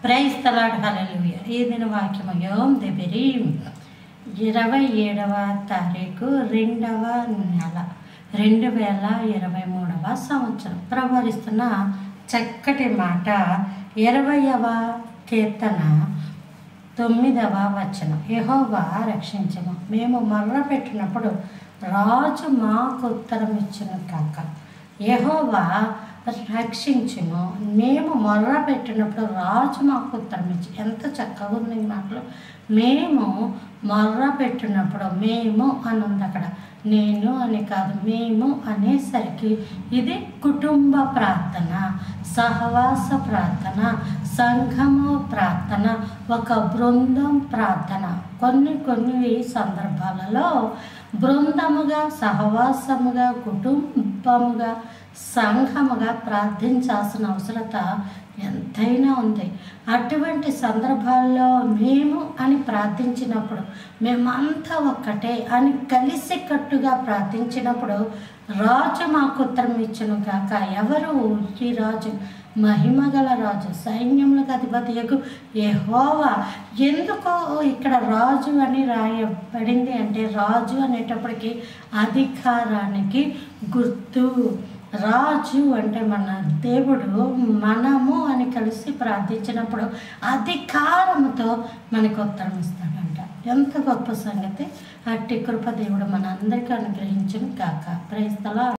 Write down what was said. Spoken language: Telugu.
ప్రైస్తలాడు హల్లెలూయా ఈ దిన వాక్యము యోం దెబిరీం ఇరవై ఏడవ తారీఖు రెండవ నెల రెండు వేల ఇరవై మూడవ సంవత్సరం ప్రవరిస్తున్న చక్కటి మాట ఇరవయవ కీర్తన తొమ్మిదవ వచనం యెహోవా రక్షించము మేము మర్ర పెట్టినప్పుడు రాజు మాకు ఉత్తరం ఇచ్చును కాక యెహోవా రక్షించును మేము మొర్ర పెట్టినప్పుడు రాజు మాకు ఉత్తరం ఇచ్చి ఎంత చక్కగా ఉంది ఈ మాటలు మేము మొర్ర పెట్టినప్పుడు మేము అని ఉంది అక్కడ నేను అని కాదు మేము అనేసరికి ఇది కుటుంబ ప్రార్థన సహవాస ప్రార్థన సంఘము ప్రార్థన ఒక బృందం ప్రార్థన కొన్ని కొన్ని సందర్భాలలో బృందముగా సహవాసముగా కుటుంబముగా సంఘముగా ప్రార్థించాల్సిన అవసరత ఎంతైనా ఉంది అటువంటి సందర్భాల్లో మేము అని ప్రార్థించినప్పుడు మేమంతా ఒక్కటే అని కలిసి కట్టుగా ప్రార్థించినప్పుడు రాజు మాకు ఉత్తరం ఇచ్చును కాక ఎవరు ఈ రాజు మహిమగల రాజు సైన్యములకు అధిపతియకు యెహోవా ఎందుకు ఇక్కడ రాజు అని రాయబడింది అంటే రాజు అనేటప్పటికి అధికారానికి గుర్తు రాజు అంటే మన దేవుడు మనము అని కలిసి ప్రార్థించినప్పుడు అధికారముతో మనకు ఉత్తరం ఇస్తాడంట ఎంత గొప్ప సంగతి అట్టి కృప దేవుడు మనందరికీ అనుగ్రహించును కాక ప్రైస్తలా